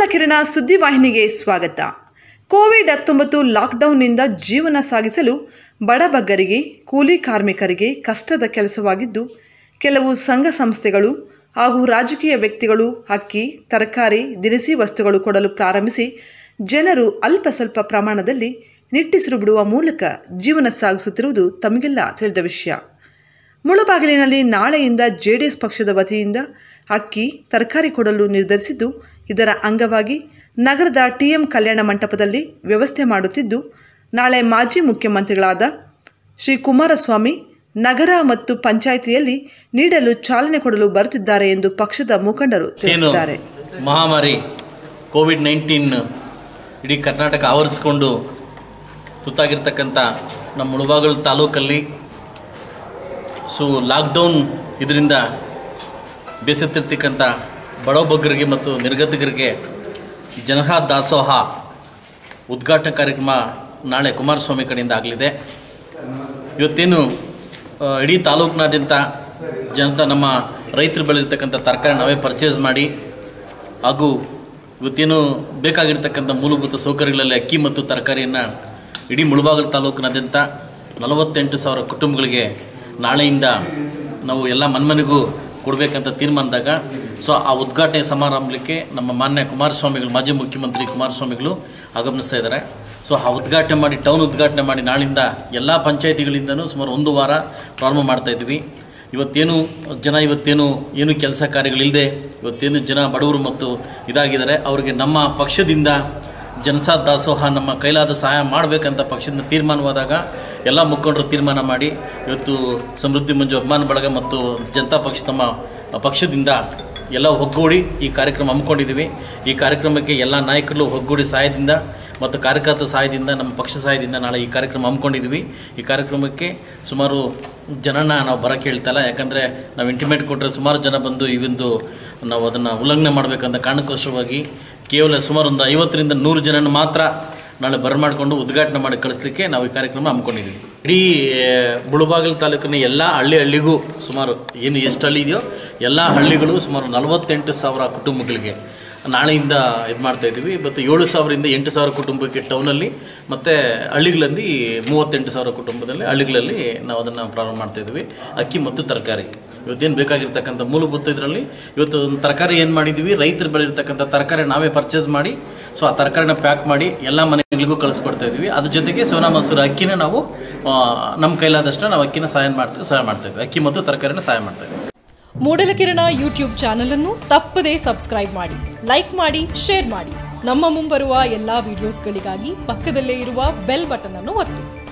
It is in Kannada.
ಕಿರಣ ಸುದ್ದಿವಾಹಿನಿಗೆ ಸ್ವಾಗತ ಕೋವಿಡ್ ಹತ್ತೊಂಬತ್ತು ಲಾಕ್ಡೌನ್ನಿಂದ ಜೀವನ ಸಾಗಿಸಲು ಬಡಬಗ್ಗರಿಗೆ ಕೂಲಿ ಕಾರ್ಮಿಕರಿಗೆ ಕಷ್ಟದ ಕೆಲಸವಾಗಿದ್ದು ಕೆಲವು ಸಂಘ ಸಂಸ್ಥೆಗಳು ಹಾಗೂ ರಾಜಕೀಯ ವ್ಯಕ್ತಿಗಳು ಅಕ್ಕಿ ತರಕಾರಿ ದಿನಸಿ ವಸ್ತುಗಳು ಕೊಡಲು ಪ್ರಾರಂಭಿಸಿ ಜನರು ಅಲ್ಪ ಸ್ವಲ್ಪ ಪ್ರಮಾಣದಲ್ಲಿ ನಿಟ್ಟಿಸಿರು ಬಿಡುವ ಮೂಲಕ ಜೀವನ ಸಾಗಿಸುತ್ತಿರುವುದು ತಮಗೆಲ್ಲ ತಿಳಿದ ವಿಷಯ ಮುಳಬಾಗಿಲಿನಲ್ಲಿ ನಾಳೆಯಿಂದ ಜೆಡಿಎಸ್ ಪಕ್ಷದ ವತಿಯಿಂದ ಅಕ್ಕಿ ತರಕಾರಿ ಕೊಡಲು ನಿರ್ಧರಿಸಿದ್ದು ಇದರ ಅಂಗವಾಗಿ ನಗರದ ಟಿಎಂ ಕಲ್ಯಾಣ ಮಂಟಪದಲ್ಲಿ ವ್ಯವಸ್ಥೆ ಮಾಡುತ್ತಿದ್ದು ನಾಳೆ ಮಾಜಿ ಮುಖ್ಯಮಂತ್ರಿಗಳಾದ ಶ್ರೀ ಕುಮಾರಸ್ವಾಮಿ ನಗರ ಮತ್ತು ಪಂಚಾಯಿತಿಯಲ್ಲಿ ನೀಡಲು ಚಾಲನೆ ಕೊಡಲು ಬರುತ್ತಿದ್ದಾರೆ ಎಂದು ಪಕ್ಷದ ಮುಖಂಡರು ಏನು ತಿಳಿಸಿದ್ದಾರೆ ಮಹಾಮಾರಿ ಕೋವಿಡ್ ನೈನ್ಟೀನ್ ಇಡೀ ಕರ್ನಾಟಕ ಆವರಿಸ್ಕೊಂಡು ತುತ್ತಾಗಿರ್ತಕ್ಕಂಥ ನಮ್ಮ ಮುಳಬಾಗಲ್ ತಾಲೂಕಲ್ಲಿ ಸೊ ಲಾಕ್ಡೌನ್ ಇದರಿಂದ ಬೇಸತ್ತಿರ್ತಕ್ಕಂಥ ಬಡಬಗ್ಗರಿಗೆ ಮತ್ತು ನಿರ್ಗತಿಕರಿಗೆ ಜನಹ ದಾಸೋಹ ಉದ್ಘಾಟನಾ ಕಾರ್ಯಕ್ರಮ ನಾಳೆ ಕುಮಾರಸ್ವಾಮಿ ಕಡೆಯಿಂದ ಆಗಲಿದೆ ಇವತ್ತೇನು ಆ, ಇಡೀ ತಾಲೂಕಿನಾದ್ಯಂತ ಜನತ ನಮ್ಮ ರೈತರು ಬೆಳೆದಿರ್ತಕ್ಕಂಥ ತರಕಾರಿ ನಾವೇ ಪರ್ಚೇಸ್ ಮಾಡಿ ಹಾಗೂ ಇವತ್ತೇನು ಬೇಕಾಗಿರ್ತಕ್ಕಂಥ ಮೂಲಭೂತ ಸೌಕರ್ಯಗಳಲ್ಲಿ ಅಕ್ಕಿ ಮತ್ತು ತರಕಾರಿಯನ್ನು ಇಡೀ ಮುಳಬಾಗಲು ತಾಲೂಕಿನಾದ್ಯಂತ ನಲವತ್ತೆಂಟು ಸಾವಿರ ಕುಟುಂಬಗಳಿಗೆ ನಾಳೆಯಿಂದ ನಾವು ಎಲ್ಲ ಮನ್ಮನೆಗೂ ಕೊಡಬೇಕಂತ ತೀರ್ಮಾನದಾಗ ಸೊ ಆ ಉದ್ಘಾಟನೆ ಸಮಾರಂಭಕ್ಕೆ ನಮ್ಮ ಮಾನ್ಯ ಕುಮಾರಸ್ವಾಮಿಗಳು ಮಾಜಿ ಮುಖ್ಯಮಂತ್ರಿ ಕುಮಾರಸ್ವಾಮಿಗಳು ಆಗಮನಿಸ್ತಾ ಇದ್ದಾರೆ ಸೊ ಆ ಉದ್ಘಾಟನೆ ಮಾಡಿ ಟೌನ್ ಉದ್ಘಾಟನೆ ಮಾಡಿ ನಾಳಿಂದ ಎಲ್ಲ ಪಂಚಾಯತಿಗಳಿಂದನೂ ಸುಮಾರು ಒಂದು ವಾರ ಪ್ರಾರಂಭ ಮಾಡ್ತಾ ಇದ್ವಿ ಇವತ್ತೇನು ಜನ ಇವತ್ತೇನು ಏನು ಕೆಲಸ ಕಾರ್ಯಗಳಿಲ್ಲದೆ ಇವತ್ತೇನು ಜನ ಬಡವರು ಮತ್ತು ಇದಾಗಿದ್ದಾರೆ ಅವರಿಗೆ ನಮ್ಮ ಪಕ್ಷದಿಂದ ಜನಸಾ ದಾಸೋಹ ನಮ್ಮ ಕೈಲಾದ ಸಹಾಯ ಮಾಡಬೇಕಂತ ಪಕ್ಷದಿಂದ ತೀರ್ಮಾನವಾದಾಗ ಎಲ್ಲ ಮುಖಂಡರು ತೀರ್ಮಾನ ಮಾಡಿ ಇವತ್ತು ಸಮೃದ್ಧಿ ಮಂಜು ಅಭಿಮಾನ ಬಳಗ ಮತ್ತು ಜನತಾ ಪಕ್ಷ ನಮ್ಮ ಪಕ್ಷದಿಂದ ಎಲ್ಲ ಒಗ್ಗೂಡಿ ಈ ಕಾರ್ಯಕ್ರಮ ಹಮ್ಮಿಕೊಂಡಿದ್ದೀವಿ ಈ ಕಾರ್ಯಕ್ರಮಕ್ಕೆ ಎಲ್ಲ ನಾಯಕರು ಒಗ್ಗೂಡಿ ಸಹಾಯದಿಂದ ಮತ್ತು ಕಾರ್ಯಕರ್ತರ ಸಹಾಯದಿಂದ ನಮ್ಮ ಪಕ್ಷ ಸಹಾಯದಿಂದ ನಾಳೆ ಈ ಕಾರ್ಯಕ್ರಮ ಹಮ್ಮಿಕೊಂಡಿದ್ದೀವಿ ಈ ಕಾರ್ಯಕ್ರಮಕ್ಕೆ ಸುಮಾರು ಜನನ ನಾವು ಬರೋಕ್ಕೆ ಹೇಳ್ತಲ್ಲ ಯಾಕಂದರೆ ನಾವು ಇಂಟಿಮೇಟ್ ಕೊಟ್ಟರೆ ಸುಮಾರು ಜನ ಬಂದು ಈ ಒಂದು ನಾವು ಅದನ್ನು ಉಲ್ಲಂಘನೆ ಮಾಡಬೇಕಂತ ಕಾರಣಕ್ಕೋಸ್ಕರವಾಗಿ ಕೇವಲ ಸುಮಾರು ಒಂದು ಐವತ್ತರಿಂದ ನೂರು ಜನನ ಮಾತ್ರ ನಾಳೆ ಬರಮಾಡಿಕೊಂಡು ಉದ್ಘಾಟನೆ ಮಾಡಿ ಕಳಿಸ್ಲಿಕ್ಕೆ ನಾವು ಈ ಕಾರ್ಯಕ್ರಮ ಹಮ್ಮಿಕೊಂಡಿದ್ದೀವಿ ಇಡೀ ಮುಳುಬಾಗಿಲು ತಾಲೂಕಿನ ಎಲ್ಲ ಹಳ್ಳಿ ಹಳ್ಳಿಗೂ ಸುಮಾರು ಏನು ಎಷ್ಟು ಹಳ್ಳಿ ಇದೆಯೋ ಎಲ್ಲ ಹಳ್ಳಿಗಳು ಸುಮಾರು ನಲವತ್ತೆಂಟು ಸಾವಿರ ಕುಟುಂಬಗಳಿಗೆ ನಾಳೆಯಿಂದ ಇದು ಮಾಡ್ತಾ ಇದ್ದೀವಿ ಮತ್ತು ಏಳು ಸಾವಿರದಿಂದ ಎಂಟು ಸಾವಿರ ಕುಟುಂಬಕ್ಕೆ ಟೌನಲ್ಲಿ ಮತ್ತು ಹಳ್ಳಿಗಳಲ್ಲಿ ಮೂವತ್ತೆಂಟು ಸಾವಿರ ಕುಟುಂಬದಲ್ಲಿ ಹಳ್ಳಿಗಳಲ್ಲಿ ನಾವು ಅದನ್ನು ಪ್ರಾರಂಭ ಮಾಡ್ತಾ ಇದ್ದೀವಿ ಅಕ್ಕಿ ಮತ್ತು ತರಕಾರಿ ಇವತ್ತೇನು ಬೇಕಾಗಿರ್ತಕ್ಕಂಥ ಮೂಲಭೂತ ಇದರಲ್ಲಿ ಇವತ್ತು ಒಂದು ತರಕಾರಿ ಏನು ಮಾಡಿದ್ದೀವಿ ರೈತರು ಬೆಳೆದಿರ್ತಕ್ಕಂಥ ತರಕಾರಿ ನಾವೇ ಪರ್ಚೇಸ್ ಮಾಡಿ ಸೊ ಆ ತರಕಾರಿನ ಪ್ಯಾಕ್ ಮಾಡಿ ಎಲ್ಲ ಮನೆಗಳಿಗೂ ಕಳಿಸ್ಕೊಡ್ತಾ ಇದ್ವಿ ಅದ್ರ ಜೊತೆಗೆ ಸೋನಾ ಮಸೂರು ಅಕ್ಕಿನ ನಾವು ಆ, ನಮ್ಮ ಕೈಲಾದಷ್ಟು ನಾವು ಅಕ್ಕಿನ ಸಹಾಯ ಮಾಡ್ತೀವಿ ಸಹಾಯ ಮಾಡ್ತಾ ಇದ್ವಿ ಅಕ್ಕಿ ಮತ್ತು ತರಕಾರಿನ ಸಹಾಯ ಮಾಡ್ತಾ ಇದ್ವಿ ಮೂಡಲಕಿರಣ ಯೂಟ್ಯೂಬ್ ಚಾನಲ್ ಅನ್ನು ತಪ್ಪದೇ ಸಬ್ಸ್ಕ್ರೈಬ್ ಮಾಡಿ ಲೈಕ್ ಮಾಡಿ ಶೇರ್ ಮಾಡಿ ನಮ್ಮ ಮುಂಬರುವ ಎಲ್ಲಾ ವಿಡಿಯೋಸ್ಗಳಿಗಾಗಿ ಪಕ್ಕದಲ್ಲೇ ಇರುವ ಬೆಲ್ ಬಟನ್ ಅನ್ನು ಒತ್ತಿ